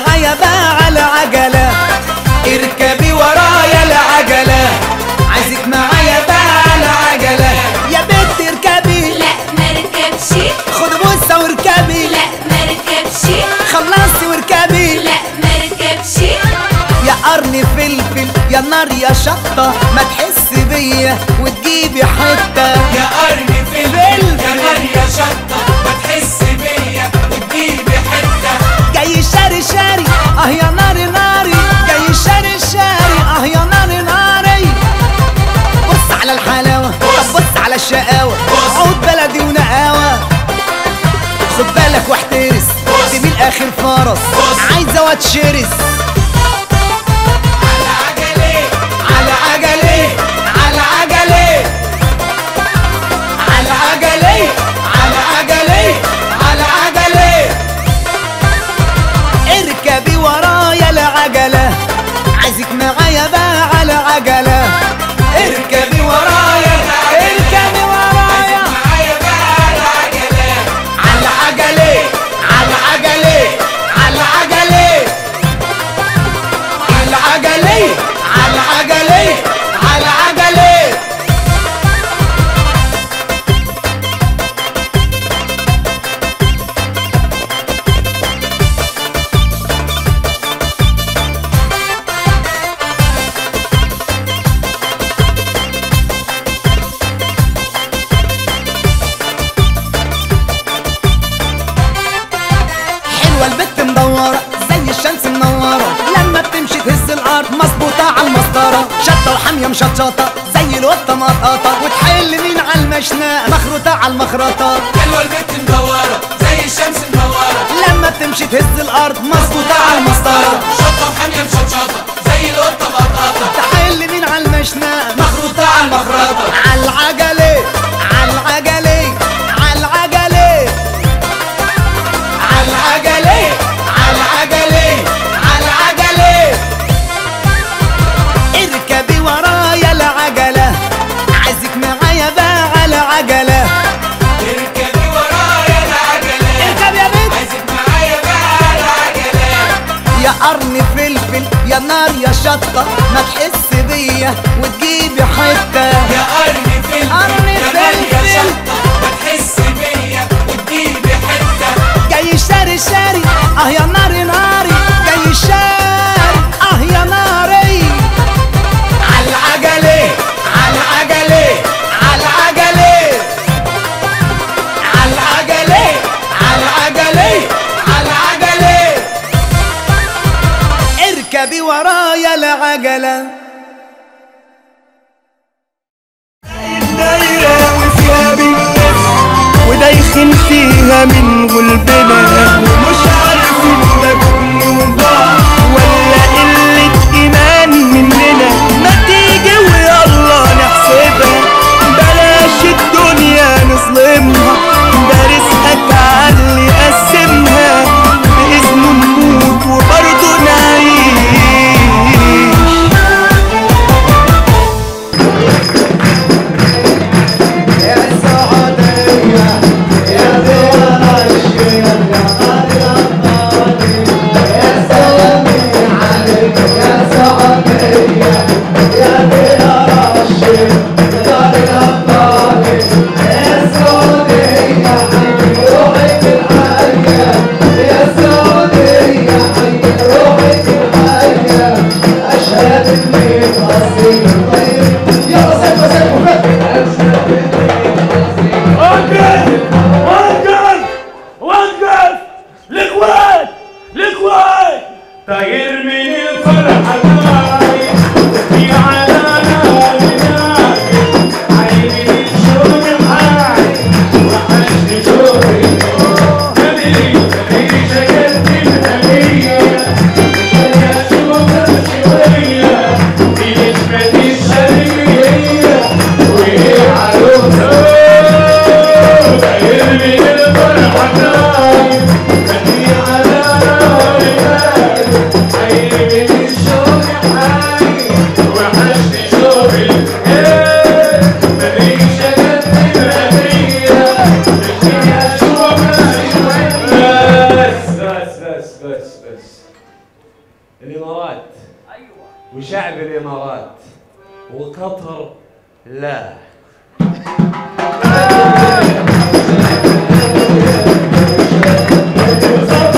معايا بقى على عجلة اركبي ورايا العجلة عايزك معايا بقى على عجلة يا بنت اركبي لا مركبش خد بوسة واركبي لا مركبش خلصي واركبي لا مركبش يا قرن فلفل يا نار يا شطة ما تحس بيا وتجيبي حتة يا قرن فلفل يا نار يا شطة ما تحس بيا وتجيبي حتة جاي شاري شاري اه يا ناري ناري جاي شاري شاري اه يا ناري ناري بص على الحلاوة طب بص على الشقاوة بص. عود بلدي ونقاوة خد بالك واحترس بص. دي الاخر فرس بص. عايزة واتشرس على عجلة على عجلي على عجلي على عجلي على عجلي على عجلي اركبي ورايا العجلة عايزك معايا بقى على عجلة اركبي ورايا اركبي ورايا معايا بقى على عجلة على عجلي على عجلي على عجلي على عجلي على عجلي على عجلي حلوة البت مدورة زي الشمس منورة لما بتمشي تهز الأرض مظبوطة على المسطرة شطة وحامية مشطشطة زي القطة مقطقطة وتحل مين على المشنقة مخروطة على المخرطة حلوة البت مدورة زي الشمس منورة لما بتمشي تهز الأرض مظبوطة على المسطرة شطة وحامية مشطشطة زي القطة مقطقطة تحل مين على المشنقة مخروطة على المخرطة على العجلة على العجلة على العجلة على العجلة على العجلة على العجلة اركبي ورايا العجلة عايزك معايا بقى على عجلة اركبي ورايا العجلة اركب يا بنت عايزك معايا بقى على عجلة يا قرن فلفل يا نار يا شطة ما تحس بيا وتجيبي حتة يا قرن فلفل قرن يا نار يا فلفل. شطة ما تحس بيا وتجيبي حتة جاي شاري شاري اه يا ناري ناري جاي شاري اه يا ناري على العجلة على العجلة على العجلة على العجلة على العجلة على العجلة اركبي ورايا العجلة دايرة وفيها بنلف ودايخين فيها من قلبنا ومش عارفين ده كله ضاع ولا قلة إيمان مننا ما تيجي ويلا نحسبها بلاش الدنيا نظلمها ده رزقك عاللي قسمها بإذنه نموت وبرضه نعيش وقف وقف وقف الاخوان الاخوان طاير من الفرحة طاير في علانا بناي عيني شوق معاي وحشني شوقي بدري بدري شكلت الهدية عشان اشوفك شوية في نجمة الشرقية وهي عروسة طاير من الفرحة طاير بدري على نار الامارات ايوه وشعب الامارات وقطر لا وصل